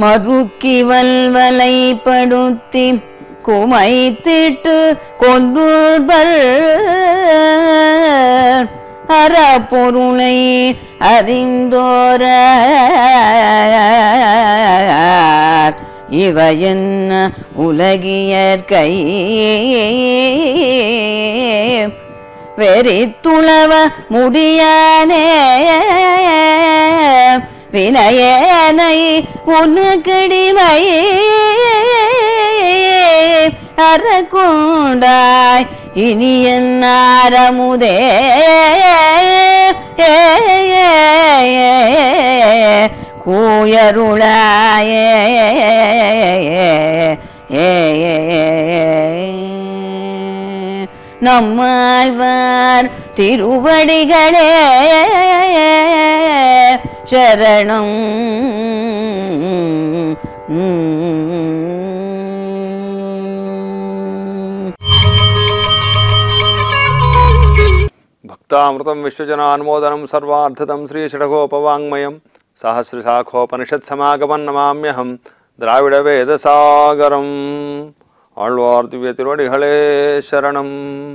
மறுக்கி வல்வலைப்படுத்தி குமைத்திட்டு கொன்றுபர் அறப்பொருளை அறிந்தோர இவையென்ன உலகியற்கை வெறித்துளவ முடியானே வினயனை உனக்கடிமை அறக்குண்டாய் இனி என்னாரமுதே கூயருளாயே நம்மாழ்வார் திருவடிகளே சரணம் భక్తామృతం విశ్వజనానుమోదనం సర్వార్థతం శ్రీషడగోపవాङ्మయం సహస్రశాఖోపనిషత్సమాగమం నమామ్యహం ద్రావిడ వేదసాగరం ఆళ్వార్ దివ్య తిరువడిహళే శరణం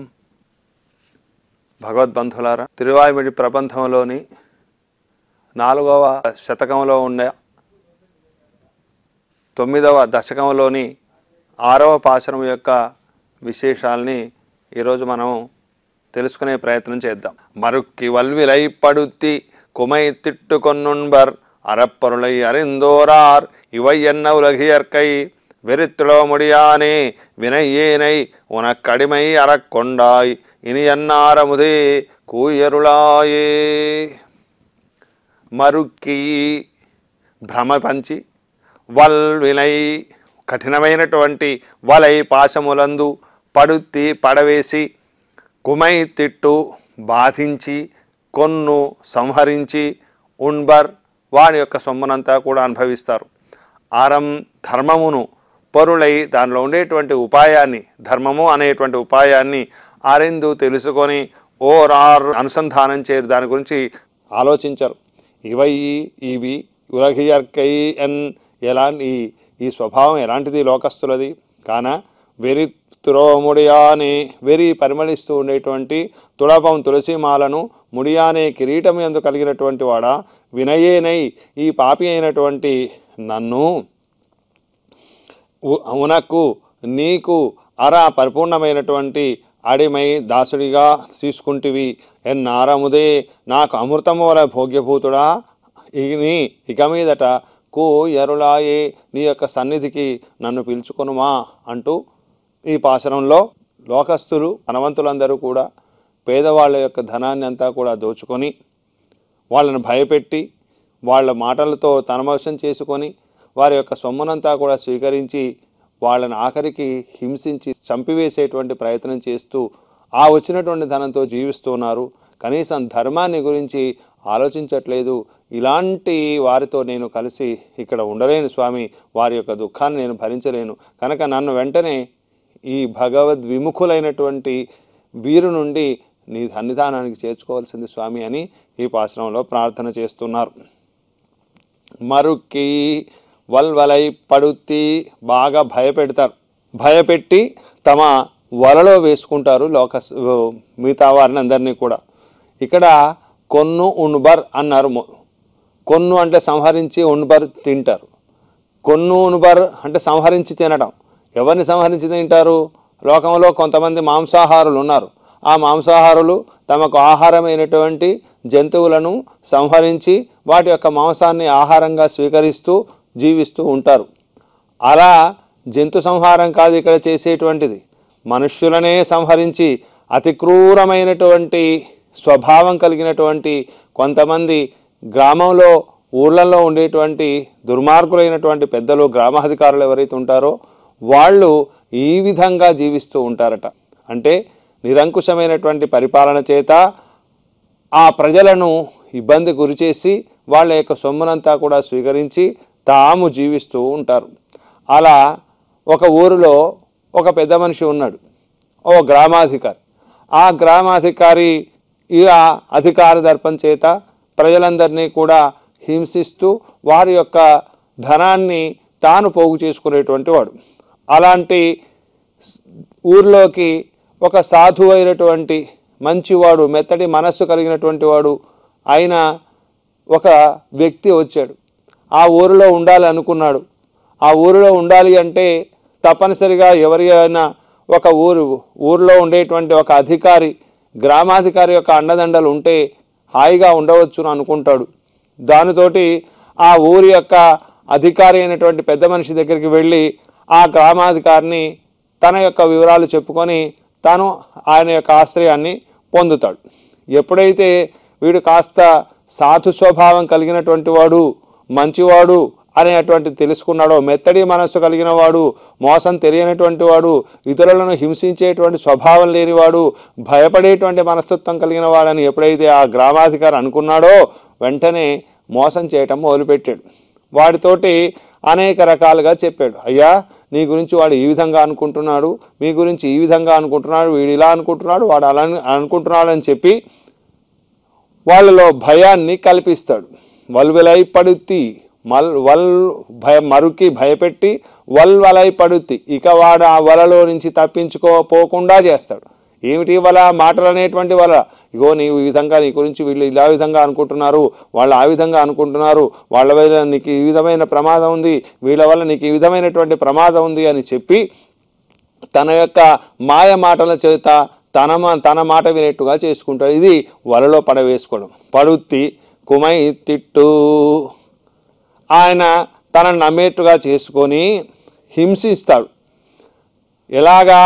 భగవద్బంధులారా తిరువాయిమిడి ప్రబంధంలోని నాలుగవ శతకంలో ఉండే తొమ్మిదవ దశకంలోని ఆరవ పాశనం యొక్క విశేషాల్ని ఈరోజు మనం తెలుసుకునే ప్రయత్నం చేద్దాం మరుక్కి వల్విలై పడుத்தி குமை திட்டு கொன்னுண்பர் அறப்பொருளை அறிந்தோரார் இவை என்ன உலகியற்கை வெறித்துள முடியானே வினையேனை உனக்கடிமை அறக்கொண்டாய் இனி என்னாரமுதே கூயருளாயே మరుక్కి భ్రమ పంచి వల్ వినై కఠినమైనటువంటి వలై పాశములందు పడుత్తి పడవేసి కుమై తిట్టు బాధించి కొన్ను సంహరించి ఉణ్బర్ వాడి యొక్క సొమ్మునంతా కూడా అనుభవిస్తారు ఆరం ధర్మమును పొరులై దానిలో ఉండేటువంటి ఉపాయాన్ని ధర్మము అనేటువంటి ఉపాయాన్ని ఆరెందు తెలుసుకొని ఓ రార్ అనుసంధానం చేయరు దాని గురించి ఆలోచించరు ఇవై ఇవి ఉలగియర్కై ఎన్ ఎలాంటి ఈ ఈ స్వభావం ఎలాంటిది లోకస్తులది కాన వెరి తురవముడియాని వెరి పరిమళిస్తూ ఉండేటువంటి తుడపం తులసిమాలను ముడియానే కిరీటం ఎందు కలిగినటువంటి వాడా వినయేనై ఈ పాపి అయినటువంటి నన్ను ఉ- ఉనకు నీకు అర పరిపూర్ణమైనటువంటి అడిమై దాసుడిగా తీసుకుంటివి ఎన్నారముదే నాకు అమృతము వల భోగ్యభూతుడా ఇని ఇక మీదట కు ఎరులాయే నీ యొక్క సన్నిధికి నన్ను పిలుచుకొనుమా అంటూ ఈ పాశనంలో లోకస్తులు ధనవంతులందరూ కూడా పేదవాళ్ళ యొక్క ధనాన్ని అంతా కూడా దోచుకొని వాళ్ళని భయపెట్టి వాళ్ళ మాటలతో తనవశం చేసుకొని వారి యొక్క సొమ్మునంతా కూడా స్వీకరించి వాళ్ళని ఆఖరికి హింసించి చంపివేసేటువంటి ప్రయత్నం చేస్తూ ఆ వచ్చినటువంటి ధనంతో జీవిస్తున్నారు కనీసం ధర్మాన్ని గురించి ఆలోచించట్లేదు ఇలాంటి వారితో నేను కలిసి ఇక్కడ ఉండలేను స్వామి వారి యొక్క దుఃఖాన్ని నేను భరించలేను కనుక నన్ను వెంటనే ఈ భగవద్ విముఖులైనటువంటి వీరు నుండి నీ సన్నిధానానికి చేర్చుకోవాల్సింది స్వామి అని ఈ పాశ్రంలో ప్రార్థన చేస్తున్నారు మరుక్కి వల్వలై పడుత్తి బాగా భయపెడతారు భయపెట్టి తమ వలలో వేసుకుంటారు లోక మిగతా వారిని అందరినీ కూడా ఇక్కడ కొన్ను ఉణ్బర్ అన్నారు మొ- కొన్ను అంటే సంహరించి ఉణ్బర్ తింటారు కొన్ను ఉణ్బర్ అంటే సంహరించి తినడం ఎవరిని సంహరించి తింటారు లోకంలో కొంతమంది మాంసాహారులు ఉన్నారు ఆ మాంసాహారులు తమకు ఆహారమైనటువంటి జంతువులను సంహరించి వాటి యొక్క మాంసాన్ని ఆహారంగా స్వీకరిస్తూ జీవిస్తూ ఉంటారు అలా జంతు సంహారం కాదు ఇక్కడ చేసేటువంటిది మనుష్యులనే సంహరించి అతి క్రూరమైనటువంటి స్వభావం కలిగినటువంటి కొంతమంది గ్రామంలో ఊర్లలో ఉండేటువంటి దుర్మార్గులైనటువంటి పెద్దలు గ్రామాధికారులు ఎవరైతే ఉంటారో వాళ్ళు ఈ విధంగా జీవిస్తూ ఉంటారట అంటే నిరంకుశమైనటువంటి పరిపాలన చేత ఆ ప్రజలను ఇబ్బంది గురిచేసి వాళ్ళ యొక్క సొమ్మునంతా కూడా స్వీకరించి తాము జీవిస్తూ ఉంటారు అలా ఒక ఊరిలో ఒక పెద్ద మనిషి ఉన్నాడు ఓ గ్రామాధికారి ఆ గ్రామాధికారి ఇలా అధికార దర్పం చేత ప్రజలందరినీ కూడా హింసిస్తూ వారి యొక్క ధనాన్ని తాను పోగు చేసుకునేటువంటి వాడు అలాంటి ఊర్లోకి ఒక సాధువు అయినటువంటి మంచివాడు మెత్తటి మనస్సు కలిగినటువంటి వాడు అయిన ఒక వ్యక్తి వచ్చాడు ఆ ఊరిలో ఉండాలి అనుకున్నాడు ఆ ఊరిలో ఉండాలి అంటే తప్పనిసరిగా ఎవరి అయినా ఒక ఊరు ఊరిలో ఉండేటువంటి ఒక అధికారి గ్రామాధికారి యొక్క అండదండలు ఉంటే హాయిగా ఉండవచ్చును అనుకుంటాడు దానితోటి ఆ ఊరి యొక్క అధికారి అయినటువంటి పెద్ద మనిషి దగ్గరికి వెళ్ళి ఆ గ్రామాధికారిని తన యొక్క వివరాలు చెప్పుకొని తాను ఆయన యొక్క ఆశ్రయాన్ని పొందుతాడు ఎప్పుడైతే వీడు కాస్త సాధు స్వభావం కలిగినటువంటి వాడు మంచివాడు అనేటువంటి తెలుసుకున్నాడో మెత్తడి మనస్సు కలిగిన వాడు మోసం తెలియనటువంటి వాడు ఇతరులను హింసించేటువంటి స్వభావం లేనివాడు భయపడేటువంటి మనస్తత్వం కలిగిన వాడని ఎప్పుడైతే ఆ గ్రామాధికారి అనుకున్నాడో వెంటనే మోసం చేయటం మొదలుపెట్టాడు వాడితోటి అనేక రకాలుగా చెప్పాడు అయ్యా నీ గురించి వాడు ఈ విధంగా అనుకుంటున్నాడు మీ గురించి ఈ విధంగా అనుకుంటున్నాడు వీడు ఇలా అనుకుంటున్నాడు వాడు అలా అనుకుంటున్నాడు అని చెప్పి వాళ్ళలో భయాన్ని కల్పిస్తాడు వల్వెలై పడుతి మల్ వల్ భయ మరుకి భయపెట్టి వల్వలై పడుతి ఇక వాడు ఆ వలలో నుంచి తప్పించుకోపోకుండా చేస్తాడు ఏమిటి వల మాటలు అనేటువంటి వల ఇగో నీవు ఈ విధంగా నీ గురించి వీళ్ళు ఇలా విధంగా అనుకుంటున్నారు వాళ్ళు ఆ విధంగా అనుకుంటున్నారు వాళ్ళ వల్ల నీకు ఈ విధమైన ప్రమాదం ఉంది వీళ్ళ వల్ల నీకు ఈ విధమైనటువంటి ప్రమాదం ఉంది అని చెప్పి తన యొక్క మాయ మాటల చేత తన మా- తన మాట వినేట్టుగా చేసుకుంటాడు ఇది వలలో పడవేసుకోవడం పడుత్తి కుమై తిట్టు ఆయన తనను నమ్మేట్టుగా చేసుకొని హింసిస్తాడు ఎలాగా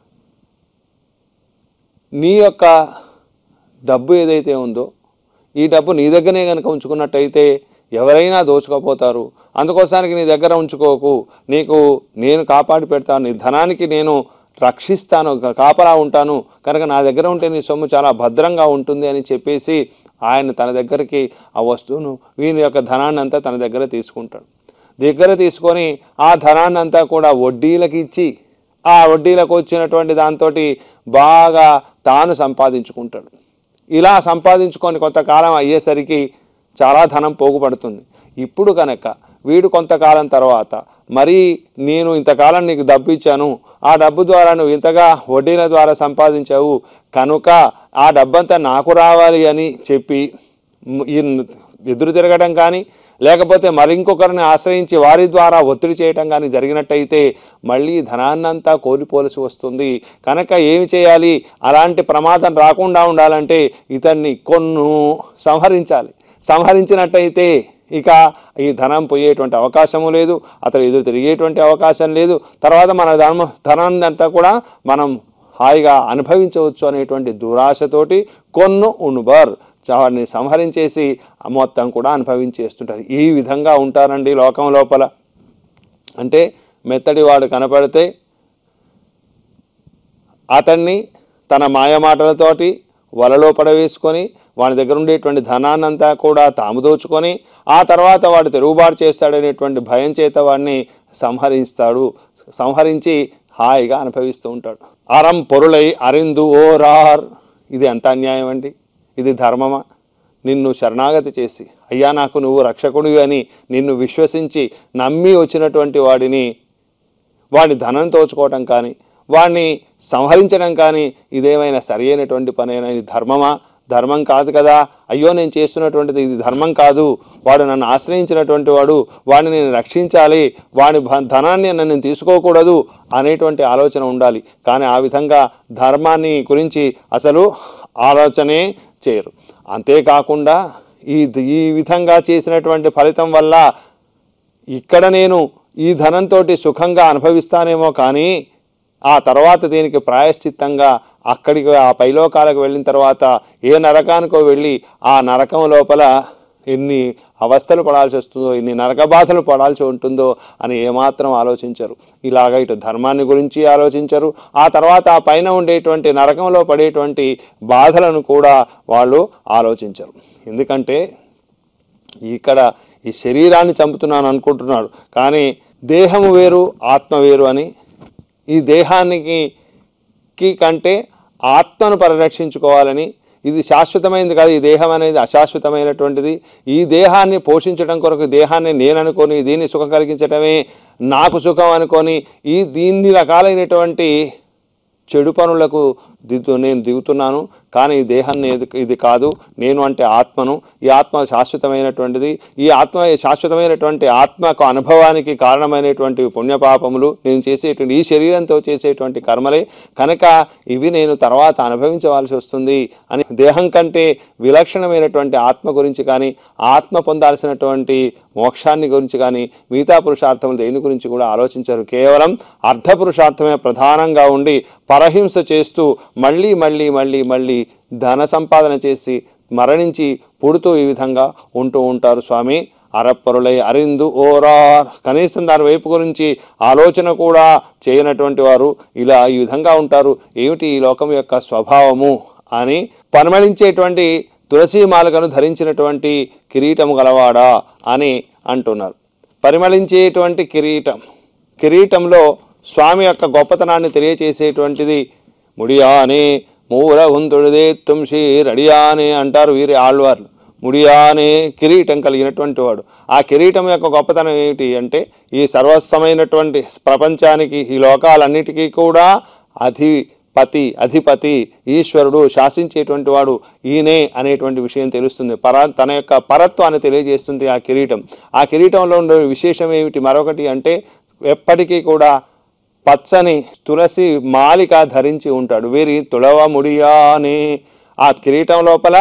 నీ యొక్క డబ్బు ఏదైతే ఉందో ఈ డబ్బు నీ దగ్గరనే కనుక ఉంచుకున్నట్టయితే ఎవరైనా దోచుకోపోతారు అందుకోసానికి నీ దగ్గర ఉంచుకోకు నీకు నేను కాపాడి పెడతాను నీ ధనానికి నేను రక్షిస్తాను కా- కాపలా ఉంటాను కనుక నా దగ్గర ఉంటే నీ సొమ్ము చాలా భద్రంగా ఉంటుంది అని చెప్పేసి ఆయన తన దగ్గరికి ఆ వస్తువును వీని యొక్క ధనాన్ని అంతా తన దగ్గర తీసుకుంటాడు దగ్గర తీసుకొని ఆ ధనాన్ని అంతా కూడా వడ్డీలకు ఇచ్చి ఆ వడ్డీలకు వచ్చినటువంటి దాంతో బాగా తాను సంపాదించుకుంటాడు ఇలా సంపాదించుకొని కొంతకాలం అయ్యేసరికి చాలా ధనం పోగుపడుతుంది ఇప్పుడు కనుక వీడు కొంతకాలం తర్వాత మరి నేను ఇంతకాలం నీకు డబ్బు ఇచ్చాను ఆ డబ్బు ద్వారా నువ్వు ఇంతగా వడ్డీల ద్వారా సంపాదించావు కనుక ఆ డబ్బంతా నాకు రావాలి అని చెప్పి మ్, ఈ ఎదురు తిరగడం కానీ లేకపోతే మరింకొకరిని ఆశ్రయించి వారి ద్వారా ఒత్తిడి చేయటం కానీ జరిగినట్టయితే మళ్ళీ ధనాన్నంతా కోల్పోవలసి వస్తుంది కనుక ఏమి చేయాలి అలాంటి ప్రమాదం రాకుండా ఉండాలంటే ఇతన్ని కొన్ను సంహరించాలి సంహరించినట్టయితే ఇక ఈ ధనం పోయేటువంటి అవకాశము లేదు అతడు ఎదురు తిరిగేటువంటి అవకాశం లేదు తర్వాత మన ధర్మ ధనాన్ని అంతా కూడా మనం హాయిగా అనుభవించవచ్చు అనేటువంటి దురాశతోటి కొన్ను ఉనుబర్ వాడిని సంహరించేసి మొత్తం కూడా అనుభవించేస్తుంటారు ఈ విధంగా ఉంటారండి లోకం లోపల అంటే మెత్తడి వాడు కనపడితే అతన్ని తన మాయమాటలతోటి వలలో పడవేసుకొని వాడి దగ్గర ఉండేటువంటి ధనాన్నంతా కూడా తాము దోచుకొని ఆ తర్వాత వాడు తిరుగుబాటు చేస్తాడనేటువంటి భయం చేత వాడిని సంహరిస్తాడు సంహరించి హాయిగా అనుభవిస్తూ ఉంటాడు అరం పొరులై అరిందు ఓ రార్ ఇది ఎంత అన్యాయం అండి ఇది ధర్మమా నిన్ను శరణాగతి చేసి అయ్యా నాకు నువ్వు రక్షకుడివి అని నిన్ను విశ్వసించి నమ్మి వచ్చినటువంటి వాడిని వాడి ధనం తోచుకోవటం కానీ వాడిని సంహరించడం కానీ ఇదేమైనా సరి అయినటువంటి పనైనా ఇది ధర్మమా ధర్మం కాదు కదా అయ్యో నేను చేస్తున్నటువంటిది ఇది ధర్మం కాదు వాడు నన్ను ఆశ్రయించినటువంటి వాడు వాడిని నేను రక్షించాలి వాడి భ- ధనాన్ని నన్ను తీసుకోకూడదు అనేటువంటి ఆలోచన ఉండాలి కానీ ఆ విధంగా ధర్మాన్ని గురించి అసలు ఆలోచనే చేయరు అంతేకాకుండా ఈ ఈ విధంగా చేసినటువంటి ఫలితం వల్ల ఇక్కడ నేను ఈ ధనంతో సుఖంగా అనుభవిస్తానేమో కానీ ఆ తర్వాత దీనికి ప్రాయశ్చిత్తంగా అక్కడికి ఆ పైలోకాలకు వెళ్ళిన తర్వాత ఏ నరకానికో వెళ్ళి ఆ నరకం లోపల ఎన్ని అవస్థలు పడాల్సి వస్తుందో ఎన్ని నరక బాధలు పడాల్సి ఉంటుందో అని ఏమాత్రం ఆలోచించరు ఇలాగ ఇటు ధర్మాన్ని గురించి ఆలోచించరు ఆ తర్వాత ఆ పైన ఉండేటువంటి నరకంలో పడేటువంటి బాధలను కూడా వాళ్ళు ఆలోచించరు ఎందుకంటే ఇక్కడ ఈ శరీరాన్ని చంపుతున్నాను అనుకుంటున్నాడు కానీ దేహము వేరు ఆత్మ వేరు అని ఈ దేహానికి కి కంటే ఆత్మను పరిరక్షించుకోవాలని ఇది శాశ్వతమైనది కాదు ఈ దేహం అనేది అశాశ్వతమైనటువంటిది ఈ దేహాన్ని పోషించడం కొరకు ఈ దేహాన్ని నేను అనుకొని దీన్ని సుఖం కలిగించడమే నాకు సుఖం అనుకొని ఈ దీన్ని రకాలైనటువంటి చెడు పనులకు దిగు నేను దిగుతున్నాను కానీ ఈ దేహాన్ని ఇది ఇది కాదు నేను అంటే ఆత్మను ఈ ఆత్మ శాశ్వతమైనటువంటిది ఈ ఆత్మ శాశ్వతమైనటువంటి ఆత్మకు అనుభవానికి కారణమైనటువంటి పుణ్యపాపములు నేను చేసేటువంటి ఈ శరీరంతో చేసేటువంటి కర్మలే కనుక ఇవి నేను తర్వాత అనుభవించవలసి వస్తుంది అని దేహం కంటే విలక్షణమైనటువంటి ఆత్మ గురించి కానీ ఆత్మ పొందాల్సినటువంటి మోక్షాన్ని గురించి కానీ మిగతా పురుషార్థములు దేని గురించి కూడా ఆలోచించరు కేవలం అర్ధ పురుషార్థమే ప్రధానంగా ఉండి పరహింస చేస్తూ మళ్ళీ మళ్ళీ మళ్ళీ మళ్ళీ ధన సంపాదన చేసి మరణించి పుడుతూ ఈ విధంగా ఉంటూ ఉంటారు స్వామి అరప్పరులై అరిందు ఓరార్ కనీసం దాని వైపు గురించి ఆలోచన కూడా చేయనటువంటి వారు ఇలా ఈ విధంగా ఉంటారు ఏమిటి ఈ లోకం యొక్క స్వభావము అని పరిమళించేటువంటి తులసి మాలకను ధరించినటువంటి కిరీటము గలవాడా అని అంటున్నారు పరిమళించేటువంటి కిరీటం కిరీటంలో స్వామి యొక్క గొప్పతనాన్ని తెలియచేసేటువంటిది ముడియానే మూల హుంతుడిదే తుంషి రడియానే అంటారు వీరి ఆళ్వార్లు ముడియానే కిరీటం కలిగినటువంటి వాడు ఆ కిరీటం యొక్క గొప్పతనం ఏమిటి అంటే ఈ సర్వస్వమైనటువంటి ప్రపంచానికి ఈ లోకాలన్నిటికీ కూడా అధిపతి అధిపతి ఈశ్వరుడు శాసించేటువంటి వాడు ఈయనే అనేటువంటి విషయం తెలుస్తుంది పర తన యొక్క పరత్వాన్ని తెలియజేస్తుంది ఆ కిరీటం ఆ కిరీటంలో ఉండే విశేషం ఏమిటి మరొకటి అంటే ఎప్పటికీ కూడా పచ్చని తులసి మాలిక ధరించి ఉంటాడు వీరి తుళవ ముడియా అని ఆ కిరీటం లోపల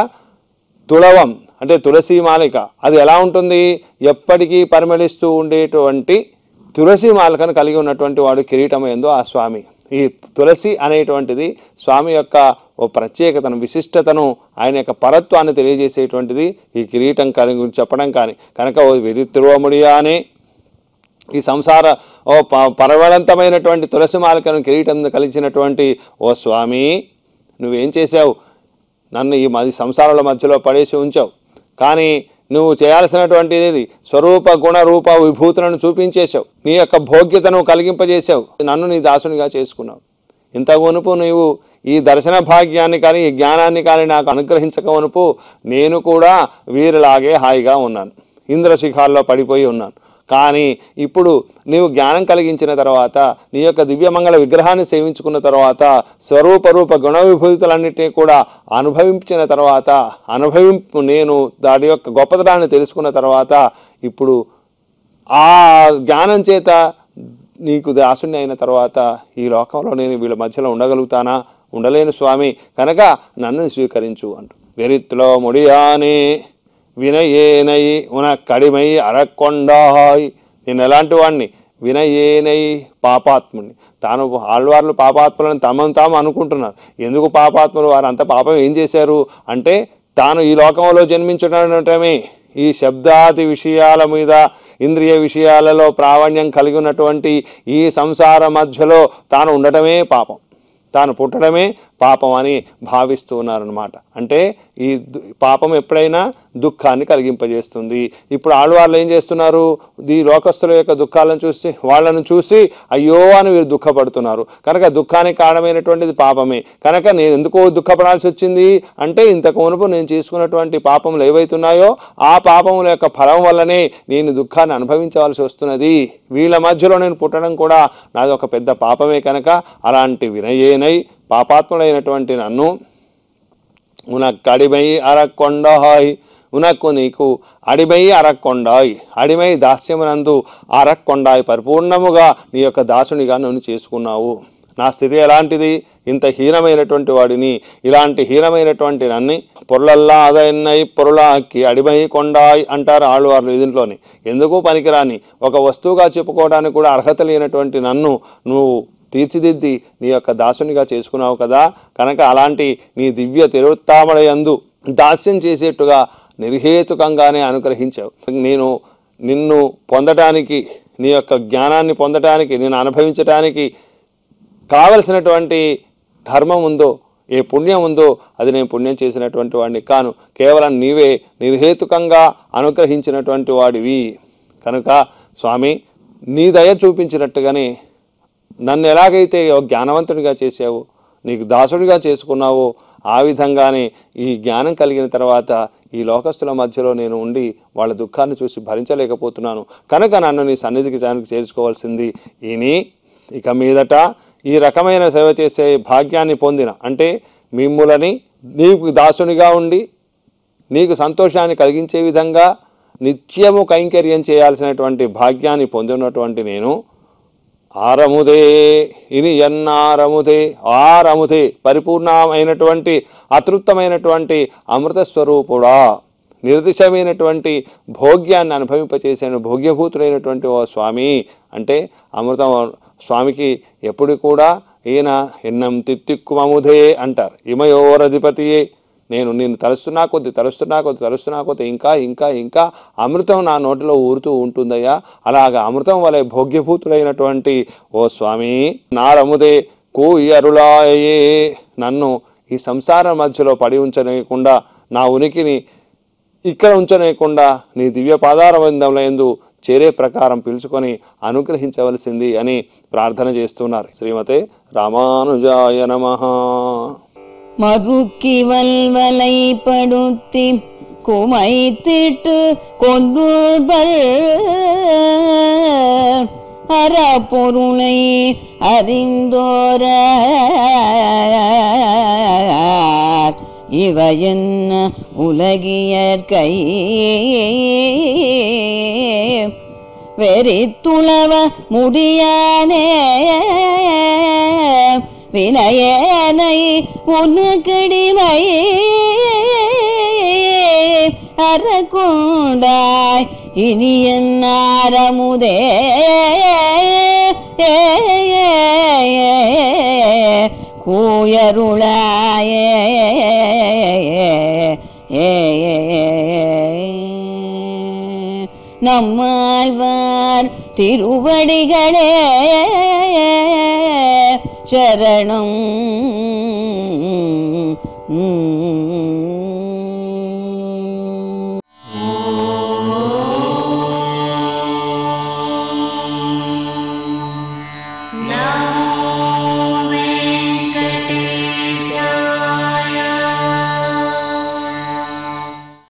తుళవం అంటే తులసి మాలిక అది ఎలా ఉంటుంది ఎప్పటికీ పరిమళిస్తూ ఉండేటువంటి తులసి మాలికను కలిగి ఉన్నటువంటి వాడు కిరీటం ఎందు ఆ స్వామి ఈ తులసి అనేటువంటిది స్వామి యొక్క ఓ ప్రత్యేకతను విశిష్టతను ఆయన యొక్క పరత్వాన్ని తెలియజేసేటువంటిది ఈ కిరీటం కలిగి చెప్పడం కానీ కనుక ఓ విరి తిరువముడియా అని ఈ సంసార ఓ ప- పరవళంతమైనటువంటి తులసి మాలికను కిరీటం కలిసినటువంటి ఓ స్వామి నువ్వేం చేశావు నన్ను ఈ మధ్య సంసారాల మధ్యలో పడేసి ఉంచావు కానీ నువ్వు చేయాల్సినటువంటిది ఇది స్వరూప గుణ రూప విభూతులను చూపించేశావు నీ యొక్క భోగ్యతను కలిగింపజేశావు నన్ను నీ దాసునిగా చేసుకున్నావు ఇంత వనుపు నీవు ఈ దర్శన భాగ్యాన్ని కానీ ఈ జ్ఞానాన్ని కానీ నాకు అనుగ్రహించక వనుపు నేను కూడా వీరిలాగే హాయిగా ఉన్నాను ఇంద్రశిఖాల్లో పడిపోయి ఉన్నాను కానీ ఇప్పుడు నీవు జ్ఞానం కలిగించిన తర్వాత నీ యొక్క దివ్యమంగళ విగ్రహాన్ని సేవించుకున్న తర్వాత స్వరూప రూప గుణ విభూతులన్నింటినీ కూడా అనుభవించిన తర్వాత అనుభవింపు నేను దాని యొక్క గొప్పతనాన్ని తెలుసుకున్న తర్వాత ఇప్పుడు ఆ జ్ఞానం చేత నీకు దాసుని అయిన తర్వాత ఈ లోకంలో నేను వీళ్ళ మధ్యలో ఉండగలుగుతానా ఉండలేను స్వామి కనుక నన్ను స్వీకరించు అంటూ వెరిత్లో ముడియానే వినయేనై ఉన కడిమై అరకొండాయ్ నేను ఎలాంటి వాడిని వినయేనై పాపాత్ముని తాను ఆళ్వార్లు పాపాత్ములను తమను తాము అనుకుంటున్నారు ఎందుకు పాపాత్ములు వారు అంత పాపం ఏం చేశారు అంటే తాను ఈ లోకంలో జన్మించడమే ఈ శబ్దాది విషయాల మీద ఇంద్రియ విషయాలలో ప్రావణ్యం కలిగి ఉన్నటువంటి ఈ సంసార మధ్యలో తాను ఉండటమే పాపం తాను పుట్టడమే పాపం అని భావిస్తూ ఉన్నారనమాట అంటే ఈ దు- పాపం ఎప్పుడైనా దుఃఖాన్ని కలిగింపజేస్తుంది ఇప్పుడు ఆడవాళ్ళు ఏం చేస్తున్నారు ఈ లోకస్తుల యొక్క దుఃఖాలను చూసి వాళ్ళను చూసి అయ్యో అని వీరు దుఃఖపడుతున్నారు కనుక దుఃఖానికి కారణమైనటువంటిది పాపమే కనుక నేను ఎందుకో దుఃఖపడాల్సి వచ్చింది అంటే ఇంతకు మునుపు నేను చేసుకున్నటువంటి పాపములు ఏవైతున్నాయో ఆ పాపముల యొక్క ఫలం వల్లనే నేను దుఃఖాన్ని అనుభవించవలసి వస్తున్నది వీళ్ళ మధ్యలో నేను పుట్టడం కూడా నాది ఒక పెద్ద పాపమే కనుక అలాంటి వినయేనై పాపాత్ముడైనటువంటి నన్ను ఉనకు అడిమై అరక్కొండాయ్ ఉనకు నీకు అడిమై అరక్కొండాయ్ అడిమై దాస్యమునందు అరక్కొండాయ్ పరిపూర్ణముగా నీ యొక్క దాసునిగా నన్ను చేసుకున్నావు నా స్థితి ఎలాంటిది ఇంత హీనమైనటువంటి వాడిని ఇలాంటి హీనమైనటువంటి నన్ని పొరలల్లా అదన్నై పొరలాకి అడిమై కొండాయ్ అంటారు ఆళ్ళవార్లు దీంట్లోని ఎందుకు పనికిరాని ఒక వస్తువుగా చెప్పుకోవడానికి కూడా అర్హత లేనటువంటి నన్ను నువ్వు తీర్చిదిద్ది నీ యొక్క దాసునిగా చేసుకున్నావు కదా కనుక అలాంటి నీ దివ్య తిరుత్తామడయందు దాస్యం చేసేట్టుగా నిర్హేతుకంగానే అనుగ్రహించావు నేను నిన్ను పొందటానికి నీ యొక్క జ్ఞానాన్ని పొందటానికి నేను అనుభవించటానికి కావలసినటువంటి ధర్మం ఉందో ఏ పుణ్యం ఉందో అది నేను పుణ్యం చేసినటువంటి వాడిని కాను కేవలం నీవే నిర్హేతుకంగా అనుగ్రహించినటువంటి వాడివి కనుక స్వామి నీ దయ చూపించినట్టుగానే నన్ను ఎలాగైతే ఓ జ్ఞానవంతుడిగా చేసావు నీకు దాసుడిగా చేసుకున్నావో ఆ విధంగానే ఈ జ్ఞానం కలిగిన తర్వాత ఈ లోకస్తుల మధ్యలో నేను ఉండి వాళ్ళ దుఃఖాన్ని చూసి భరించలేకపోతున్నాను కనుక నన్ను నీ సన్నిధికి దానికి చేర్చుకోవాల్సింది ఈని ఇక మీదట ఈ రకమైన సేవ చేసే భాగ్యాన్ని పొందిన అంటే మిమ్ములని నీకు దాసునిగా ఉండి నీకు సంతోషాన్ని కలిగించే విధంగా నిత్యము కైంకర్యం చేయాల్సినటువంటి భాగ్యాన్ని పొందినటువంటి నేను ఆరముదే ఇని ఎన్నారముదే ఆరముదే పరిపూర్ణమైనటువంటి అతృప్తమైనటువంటి అమృత స్వరూపుడా నిర్దిశమైనటువంటి భోగ్యాన్ని అనుభవింపచేసాను భోగ్యభూతుడైనటువంటి ఓ స్వామి అంటే అమృతం స్వామికి ఎప్పుడు కూడా ఈయన ఎన్నం తిత్తిక్కుమముదే అంటారు ఇమయోరధిపతియే నేను నిన్ను తలుస్తున్నా కొద్ది తలుస్తున్నా కొద్ది తలుస్తున్నా కొద్ది ఇంకా ఇంకా ఇంకా అమృతం నా నోటిలో ఊరుతూ ఉంటుందయ్యా అలాగ అమృతం వలె భోగ్యభూతుడైనటువంటి ఓ స్వామి నారముదే కూయరులాయే నన్ను ఈ సంసార మధ్యలో పడి ఉంచనేయకుండా నా ఉనికిని ఇక్కడ ఉంచనేయకుండా నీ దివ్య పాదార వందంలో ఎందు చేరే ప్రకారం పిలుచుకొని అనుగ్రహించవలసింది అని ప్రార్థన చేస్తున్నారు శ్రీమతే రామానుజాయ నమః மறுக்கி வல்வலை படுத்தி குமைத்திட்டு கொன்றுபர் அறப்பொருளை அறிந்தோர இவையென்ன உலகியற்கை வெறித்துளவ முடியானே வினயனை உனக்கடிமை அறக்குண்டாய் இனி என் ஆரமுதே கூயருளாயே நம்மாழ்வார் திருவடிகளே சரணம் உம்